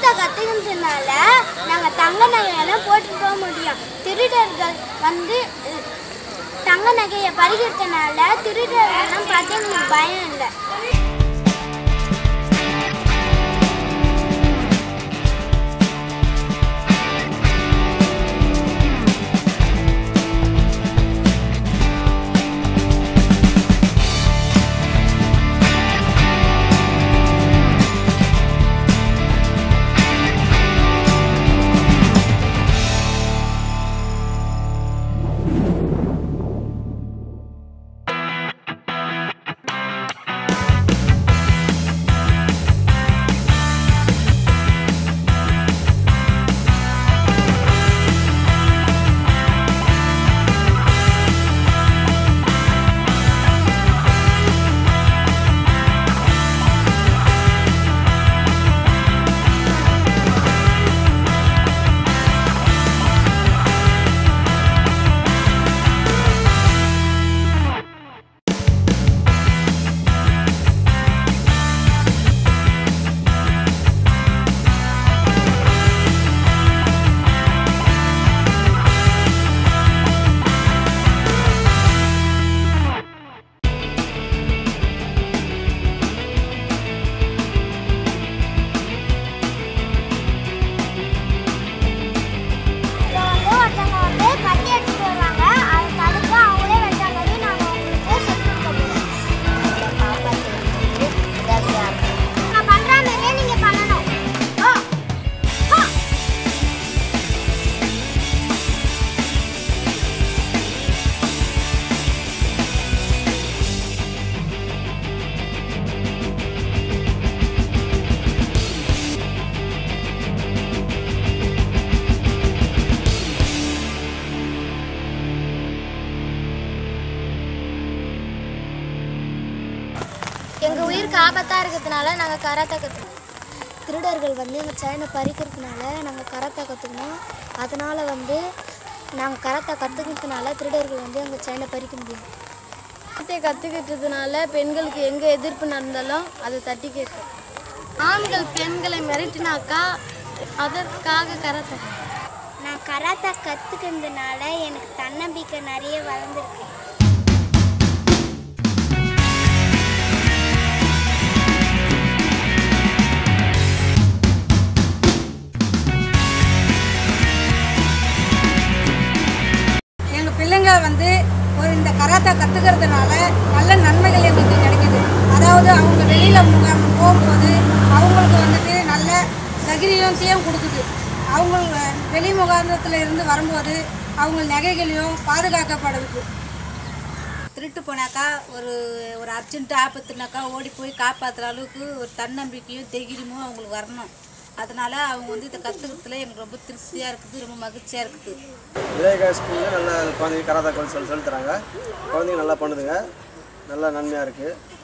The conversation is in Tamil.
கராத்தா கற்றுக்கிறதுனால நாங்கள் தங்க நகையெல்லாம் போட்டு போக முடியும் திருடர்கள் வந்து அஹ், தங்க நகையை பறிக்கிறதுனால திருடர்கள்லாம் பார்த்து எங்களுக்கு பயம் இல்லை இப்போ வந்து ஒருத்தவங்க வந்து கத்தி எடுத்துட்டு வருவாங்க அதை தடுக்க அவங்களே வெட்டாங்கன்னு நாங்கள் உங்களுக்கு சொல்லிக் கொடுக்க போகிறோம் நான் பண்ணுற மாதிரியே நீங்கள் பண்ணணும் ஆ ஆ எங்கள் உயிருக்கு ஆபத்தாக இருக்கிறதுனால நாங்கள் கராத்தா கற்றுக்கணும் திருடர்கள் வந்து எங்கள் செயினை பறிக்கிறதுனால நாங்கள் கராத்தா கற்றுக்கணும் அதனால் வந்து நாங்கள் கராத்தா கற்றுக்கிறதுனால திருடர்கள் வந்து எங்கள் செயினை பறிக்க முடியும் கராத்தே கற்றுக்கிட்டதுனால பெண்களுக்கு எங்கே எதிர்ப்பு நடந்தாலும் அதை தட்டி கேட்கும் ஆண்கள் பெண்களை மிரட்டினாக்கா அதற்காக கராத்தா நான் கராத்தா கற்றுக்கிறதுனால எனக்கு தன்னம்பிக்கை நிறைய வளர்ந்துருக்கு எங்கள் பிள்ளைங்க வந்து ஒரு இந்த கராத்தா கற்றுக்கிறதுனால நல்ல நன்மைகள் எங்களுக்கு கிடைக்குது அதாவது அவங்க வெளியில் முகாம் போகும்போது அவங்களுக்கு வந்துட்டு நல்ல தைரியத்தையும் கொடுக்குது அவங்க வெளி முகாந்தத்தில் இருந்து வரும்போது அவங்க நகைகளையும் பாதுகாக்கப்படுது திருட்டு போனாக்கா ஒரு ஒரு அர்ஜென்ட் ஆபத்துனாக்கா ஓடி போய் காப்பாற்றுற அளவுக்கு ஒரு தன்னம்பிக்கையும் தைரியமும் அவங்களுக்கு வரணும் அதனால அவங்க வந்து இதை கற்றுக்கிறதுல எனக்கு ரொம்ப திருப்தியாக இருக்குது ரொம்ப மகிழ்ச்சியாக இருக்குது விவேகா ஸ்கூலில் நல்லா குழந்தைங்க கராத்தா சொல்லி சொல்லி தராங்க குழந்தைங்க நல்லா பண்ணுதுங்க நல்லா நன்மையாக இருக்குது